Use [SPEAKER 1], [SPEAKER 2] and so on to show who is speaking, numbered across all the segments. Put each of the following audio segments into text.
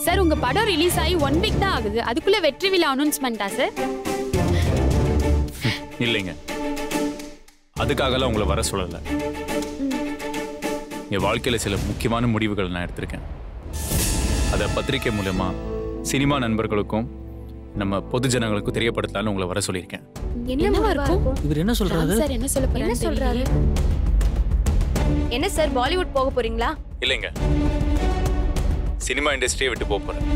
[SPEAKER 1] sir உங்க படம் release ஆகி ஒன் வீக் தான் ஆகுது அதுக்குள்ள வெற்றி விழா அனௌன்ஸ்மெண்டா சார்
[SPEAKER 2] இல்லைங்க அதுக்காகலாம் உங்களை வர சொல்லலை என் வாழ்க்கையில் சில முக்கியமான முடிவுகள் நான் எடுத்திருக்கேன் அதை பத்திரிக்கை மூலமா சினிமா நண்பர்களுக்கும் நம்ம பொது ஜனங்களுக்கும் தெரியப்படுத்தலாம்னு உங்களை வர சொல்லியிருக்கேன்
[SPEAKER 1] என்னவா இருக்கும்
[SPEAKER 3] இவர் என்ன சொல்றாரு
[SPEAKER 1] சார் என்ன சொல்ல
[SPEAKER 4] என்ன
[SPEAKER 1] போறாரு
[SPEAKER 4] சொல்றாரு என்ன சார் பாலிவுட் போக போறீங்களா
[SPEAKER 2] இல்லைங்க சினிமா இண்டஸ்ட்ரியை விட்டு போக போகிறேன்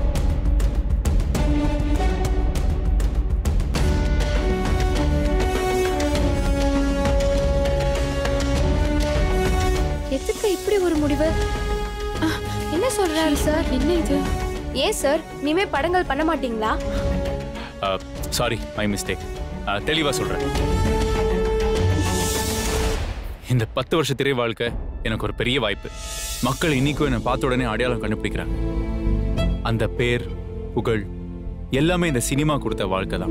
[SPEAKER 4] எதுக்கு இப்படி ஒரு முடிவு ஆ, என்ன சொல்றாரு சார்
[SPEAKER 1] என்ன இது
[SPEAKER 4] ஏன் சார் இனிமே படங்கள் பண்ண மாட்டீங்களா
[SPEAKER 2] சாரி மை மிஸ்டேக் தெளிவாக சொல்கிறேன் இந்த பத்து வருஷ திரை வாழ்க்கை எனக்கு ஒரு பெரிய வாய்ப்பு மக்கள் இன்னைக்கும் என்னை பார்த்த உடனே அடையாளம் கண்டுபிடிக்கிறாங்க அந்த பேர் புகழ் எல்லாமே இந்த சினிமா கொடுத்த வாழ்க்கை தான்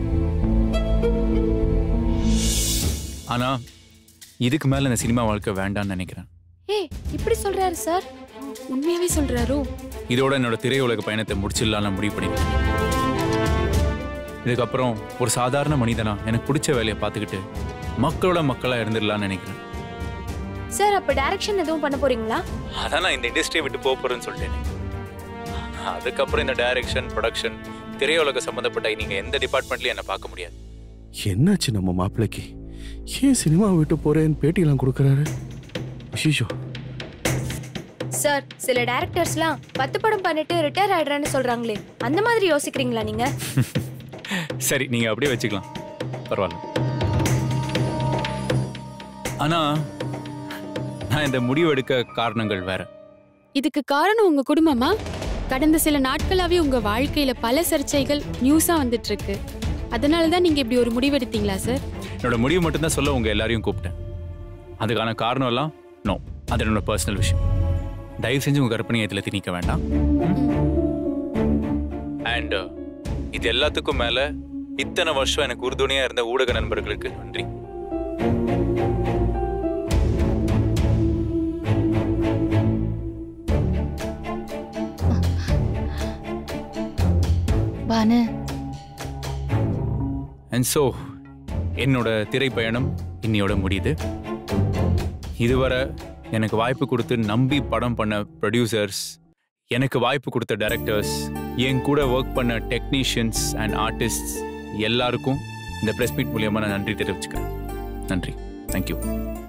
[SPEAKER 2] ஆனா இதுக்கு மேல இந்த சினிமா வாழ்க்கை வேண்டாம்னு நினைக்கிறேன்
[SPEAKER 4] ஏய் இப்படி சொல்றாரு சார்
[SPEAKER 1] உண்மையாவே சொல்றாரோ
[SPEAKER 2] இதோட என்னோட திரையுலக பயணத்தை முடிச்சிடலாம் முடிவு பண்ணிட்டேன் இதுக்கப்புறம் ஒரு சாதாரண மனிதனா எனக்கு பிடிச்ச வேலையை பார்த்துக்கிட்டு மக்களோட மக்களா இருந்துடலாம்னு நினைக்கிறேன்
[SPEAKER 4] சார் அப்ப டைரக்ஷன் எதுவும் பண்ண போறீங்களா
[SPEAKER 2] அதான் நான் இந்த இண்டஸ்ட்ரியை விட்டு போக போறேன்னு சொல்லிட்டேன் அதுக்கப்புறம் இந்த டைரக்ஷன் ப்ரொடக்ஷன் திரையுலக சம்மந்தப்பட்ட நீங்க எந்த டிபார்ட்மெண்ட்லயும் என்ன பார்க்க முடியாது
[SPEAKER 5] என்னாச்சு நம்ம மாப்பிள்ளைக்கு ஏன் சினிமா விட்டு போறேன்னு பேட்டியெல்லாம் கொடுக்குறாரு அஷிஷோ
[SPEAKER 4] சார் சில டைரக்டர்ஸ்லாம் பத்து படம் பண்ணிட்டு ரிட்டையர் ஆயிடுறேன்னு சொல்றாங்களே அந்த மாதிரி யோசிக்கிறீங்களா நீங்க
[SPEAKER 2] சரி நீங்க அப்படியே வச்சுக்கலாம் பரவாயில்ல ஆனா நான் இந்த முடிவு எடுக்க காரணங்கள் வேற
[SPEAKER 1] இதுக்கு காரணம் உங்க குடும்பமா கடந்த சில நாட்களாவே உங்க வாழ்க்கையில பல சர்ச்சைகள் நியூஸா வந்துட்டு இருக்கு அதனால தான் நீங்க இப்படி ஒரு முடிவெடுத்தீங்களா சார்
[SPEAKER 2] என்னோட முடிவு மட்டும்தான் சொல்ல உங்க எல்லாரையும் கூப்பிட்டேன் அதுக்கான காரணம் எல்லாம் நோ அது என்னோட பர்சனல் விஷயம் தயவு செஞ்சு உங்க கற்பனையை இதில் திணிக்க வேண்டாம் அண்ட் இது எல்லாத்துக்கும் மேல இத்தனை வருஷம் எனக்கு உறுதுணையா இருந்த ஊடக நண்பர்களுக்கு நன்றி
[SPEAKER 6] பானு
[SPEAKER 2] அண்ட் ஸோ என்னோட திரைப்பயணம் இன்னையோட முடியுது இதுவரை எனக்கு வாய்ப்பு கொடுத்து நம்பி படம் பண்ண ப்ரொடியூசர்ஸ் எனக்கு வாய்ப்பு கொடுத்த டைரக்டர்ஸ் என் கூட ஒர்க் பண்ண டெக்னீஷியன்ஸ் அண்ட் ஆர்டிஸ்ட்ஸ் எல்லாருக்கும் இந்த ப்ரெஸ் மீட் மூலியமாக நான் நன்றி தெரிவிச்சுக்கிறேன் நன்றி தேங்க்யூ